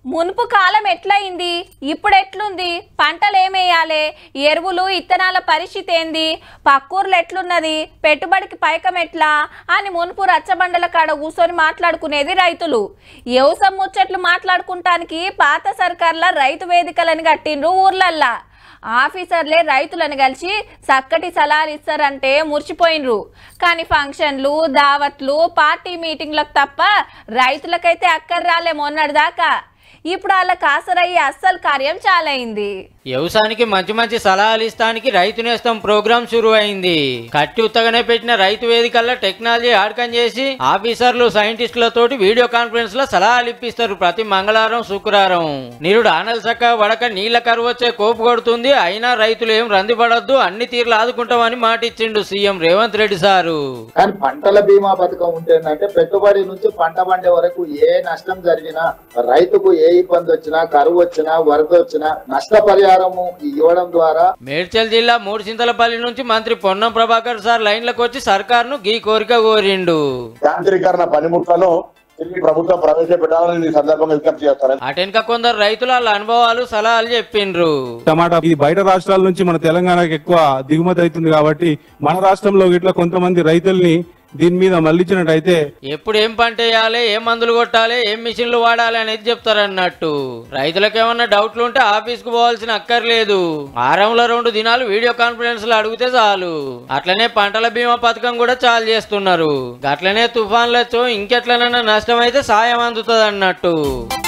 మునుపు కాలం ఎట్లయింది ఇప్పుడు ఎట్లుంది పంటలు ఏమేయాలి ఎరువులు ఇత్తనాల పరిస్థితి ఏంది పక్కూర్లు ఎట్లున్నది పెట్టుబడికి పైకం ఎట్లా అని మునుపు రచ్చబండల కాడ కూర్చొని మాట్లాడుకునేది రైతులు వ్యవసాయం ముచ్చట్లు మాట్లాడుకుంటానికి పాత సర్కార్ల రైతు వేదికలని కట్టిండ్రు ఊర్లల్లా ఆఫీసర్లే రైతులను కలిసి చక్కటి సలహాలు ఇస్తారంటే మురిచిపోయినరు కానీ ఫంక్షన్లు దావత్లు పార్టీ మీటింగ్లకు తప్ప రైతులకైతే అక్కర రాలే మొన్నటిదాకా ఇప్పుడు వాళ్ళ కాసరయ్యే అస్సలు కార్యం చాలైంది వ్యవసాయానికి మంచి మంచి సలహాలు ఇస్తానికి రైతు నేస్తం ప్రోగ్రామ్ షురు అయింది కట్టి ఉత్తగానే పెట్టిన రైతు వేదికల్లో టెక్నాలజీ ఆడకం చేసి ఆఫీసర్లు సైంటిస్టులతోటి వీడియో కాన్ఫరెన్స్ లో సలహాలు ఇప్పిస్తారు ప్రతి మంగళవారం శుక్రవారం నిరుడు ఆనలు చక్క వడక నీళ్ల కరువు వచ్చే కోపు కొడుతుంది అయినా రైతులు ఏం రంది పడద్దు అన్ని తీర్లు ఆదుకుంటామని మాట ఇచ్చిండు సీఎం రేవంత్ రెడ్డి సారు కానీ పంటల బీమా పథకం ఉంటే ఏంటంటే పెట్టుబడి నుంచి పంట పండే వరకు ఏ నష్టం జరిగినా రైతుకు ఏ ఇబ్బంది వచ్చినా కరువు వచ్చినా వరద వచ్చినా నష్టపరిహారము ఇవ్వడం ద్వారా మేడ్చల్ జిల్లా మూడు చింతలపల్లి నుంచి మంత్రి పొన్నం ప్రభాకర్ సార్ లైన్లకు వచ్చి సర్కార్ను గీ కోరిక కోరిండు యాంత్రీకరణ పనిముట్లను తిరిగి ప్రభుత్వం ప్రవేశపెట్టాలని ఈ సందర్భంగా విజ్ఞప్తి చేస్తాను అటెన్క కొందరు రైతుల వాళ్ళ అనుభవాలు సలహాలు చెప్పిండ్రు టమాటా ఇది బయట రాష్ట్రాల నుంచి మన తెలంగాణకి ఎక్కువ దిగుమతి అవుతుంది కాబట్టి మన రాష్ట్రంలో ఇట్లా కొంతమంది రైతుల్ని దీని మీద మళ్ళించినట్టయితే ఎప్పుడు ఏం పంట వేయాలి ఏ మందులు కొట్టాలి ఏం మిషన్లు వాడాలి అనేది చెప్తారన్నట్టు రైతులకు ఏమన్నా డౌట్లు ఉంటే ఆఫీస్ కు పోవాల్సిన అక్కర్లేదు వారంలో రెండు దినాలు వీడియో కాన్ఫరెన్స్ లో అడిగితే చాలు అట్లనే పంటల బీమా పథకం కూడా చాలు చేస్తున్నారు అట్లనే తుఫాన్లతో ఇంకెట్లనైనా నష్టం అయితే సాయం అందుతుంది అన్నట్టు